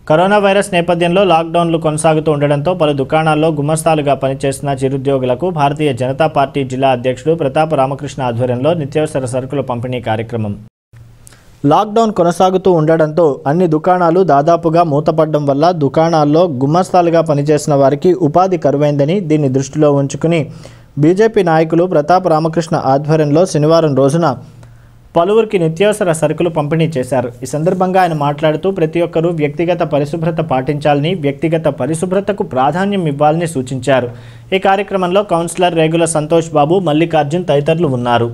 corona virus నేపథ్యంలో లాక్డౌన్లు కొనసాగుతూ ఉండడంతో పలు దుకాణాల్లో గుమస్తాలుగా పనిచేస్తున్న చిరుద్యోగులకు భారతీయ జనతా పార్టీ జిల్లా అధ్యక్షుడు ప్రతాప రామకృష్ణ ఆధ్వర్యంలో నిత్యావసర సరుకుల పంపిణీ కార్యక్రమం లాక్డౌన్ కొనసాగుతూ ఉండడంతో అన్ని దుకాణాలు దాదాపుగా మూతపడడం వల్ల దుకాణాల్లో గుమ్మస్తాలుగా పనిచేసిన వారికి ఉపాధి కరువైందని దీన్ని దృష్టిలో ఉంచుకుని బీజేపీ నాయకులు ప్రతాప్ రామకృష్ణ ఆధ్వర్యంలో శనివారం రోజున పలువురికి నిత్యావసర సరుకులు పంపిణీ చేశారు ఈ సందర్భంగా ఆయన మాట్లాడుతూ ప్రతి ఒక్కరూ వ్యక్తిగత పరిశుభ్రత పాటించాలని వ్యక్తిగత పరిశుభ్రతకు ప్రాధాన్యం ఇవ్వాలని సూచించారు ఈ కార్యక్రమంలో కౌన్సిలర్ రేగుల సంతోష్ బాబు మల్లికార్జున్ తదితరులు ఉన్నారు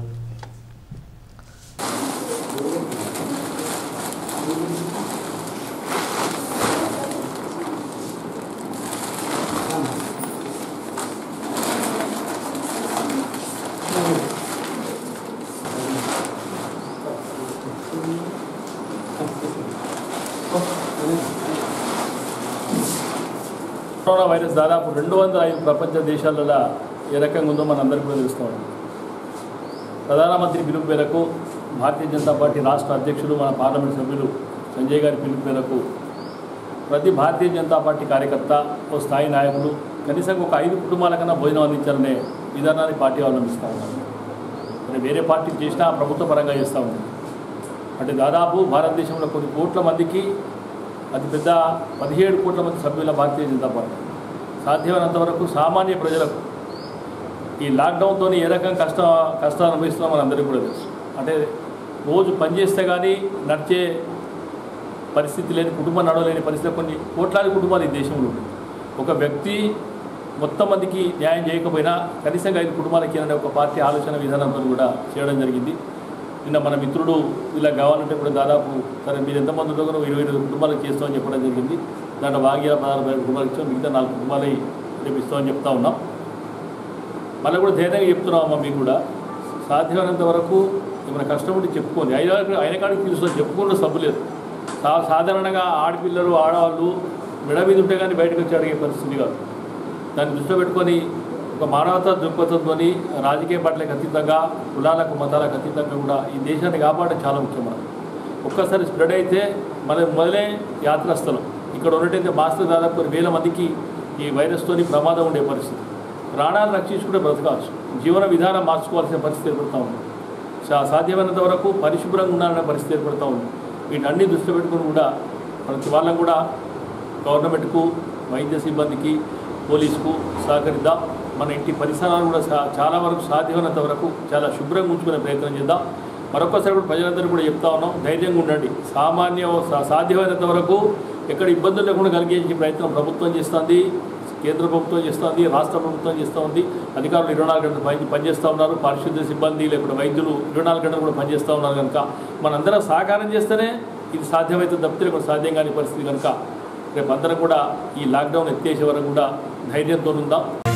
కరోనా వైరస్ దాదాపు రెండు వందల ఐదు ప్రపంచ దేశాలలో ఏ రకంగా ఉందో మన అందరికీ కూడా తెలుసుకోవాలి ప్రధానమంత్రి పిలుపు మేరకు భారతీయ జనతా పార్టీ రాష్ట్ర అధ్యక్షులు మన పార్లమెంట్ సభ్యులు సంజయ్ గారి పిలుపు మేరకు ప్రతి భారతీయ జనతా పార్టీ కార్యకర్త ఓ స్థాయి నాయకులు కనీసం ఒక ఐదు కుటుంబాల కన్నా భోజనం అందించాలనే విధానాన్ని పార్టీ అవలంబిస్తూ ఉన్నారు మరి వేరే పార్టీ చేసినా ప్రభుత్వ పరంగా చేస్తూ ఉంది అంటే దాదాపు భారతదేశంలో కొన్ని కోట్ల మందికి అతిపెద్ద పదిహేడు కోట్ల మంది సభ్యుల భారతీయ జనతా పార్టీ సాధ్యమైనంత వరకు సామాన్య ప్రజలకు ఈ లాక్డౌన్తో ఏ రకం కష్ట కష్టాలు అనుభవిస్తున్నామో మన అందరికీ కూడా తెలుసు అంటే రోజు పనిచేస్తే కానీ నడిచే పరిస్థితి లేని కుటుంబం నడవలేని పరిస్థితి కొన్ని కోట్లాది కుటుంబాలు ఈ దేశంలో ఉన్నాయి ఒక వ్యక్తి మొత్తం మందికి న్యాయం చేయకపోయినా కనీసంగా ఐదు కుటుంబాలకి అనే ఒక పార్టీ ఆలోచన విధానంతో కూడా చేయడం జరిగింది నిన్న మన మిత్రుడు ఇలా కావాలంటే కూడా దాదాపు సరే మీరు ఎంతమంది ఉందో కూడా ఇరవై ఇరవై కుటుంబాలకు చేస్తామని చెప్పడం జరిగింది దాంట్లో భాగ్య పదహారు పదిహేను కుటుంబాలకు ఇచ్చాం మిగతా నాలుగు కుటుంబాలై రేపు ఇస్తామని చెప్తా ఉన్నాం మళ్ళీ కూడా ధైర్యంగా చెప్తున్నాం అమ్మ మీకు కూడా సాధ్యమైనంత వరకు ఏమైనా కష్టం ఉంటే చెప్పుకోండి అయిన అయిన కాడికి తెలుసు చెప్పుకుంటూ సబ్బు లేదు సా సాధారణంగా ఆడపిల్లలు ఆడవాళ్ళు మెడ మీద ఉంటే కానీ బయటకు వచ్చి అడిగే పరిస్థితి కాదు దాన్ని దృష్టిలో పెట్టుకొని ఒక మానవతా దృక్పథంతో రాజకీయ పార్టీలకు అతీతంగా కులాలకు మతాలకు అతీతంగా కూడా ఈ దేశాన్ని కాపాడడం చాలా ముఖ్యం మనకు ఒక్కసారి స్ప్రెడ్ అయితే మన మొదలే యాత్రాస్థలం ఇక్కడ ఉన్నట్టయితే మాస్టర్ దాదాపు కొన్ని వేల మందికి ఈ వైరస్తోని ప్రమాదం ఉండే పరిస్థితి ప్రాణాలు రక్షించుకుంటే బ్రతకవచ్చు జీవన విధానం మార్చుకోవాల్సిన పరిస్థితి ఏర్పడుతూ ఉంది సా- సాధ్యమైనంత వరకు పరిశుభ్రంగా ఉండాలనే పరిస్థితి ఏర్పడుతూ ఉంది వీటన్ని దృష్టిలో పెట్టుకుని కూడా ప్రతి వాళ్ళకు కూడా గవర్నమెంట్కు వైద్య సిబ్బందికి పోలీసుకు సహకరిద్దాం మన ఇంటి పరిసరాలు కూడా సా- చాలా వరకు సాధ్యమైనంత వరకు చాలా శుభ్రంగా ఉంచుకునే ప్రయత్నం చేద్దాం మరొకసారి కూడా ప్రజలందరూ కూడా చెప్తా ఉన్నాం ధైర్యంగా ఉండండి సామాన్య సా- సాధ్యమైనంత వరకు ఎక్కడ ఇబ్బందులు లేకుండా కలిగించే ప్రయత్నం ప్రభుత్వం చేస్తుంది కేంద్ర ప్రభుత్వం చేస్తుంది రాష్ట్ర ప్రభుత్వం చేస్తూ ఉంది అధికారులు ఇరవై నాలుగు గంటలు పని పనిచేస్తూ ఉన్నారు పారిశుద్ధ్య సిబ్బంది లేకపోతే వైద్యులు ఇరవై నాలుగు గంటలు కూడా పనిచేస్తూ ఉన్నారు కనుక మనందరం సహకారం చేస్తేనే ఇది సాధ్యమైతే తప్పితే లేకపోతే సాధ్యం కాని పరిస్థితి కనుక రేపు అందరం కూడా ఈ లాక్డౌన్ ఎత్తేసే వరకు కూడా ధైర్యంతో ఉందాం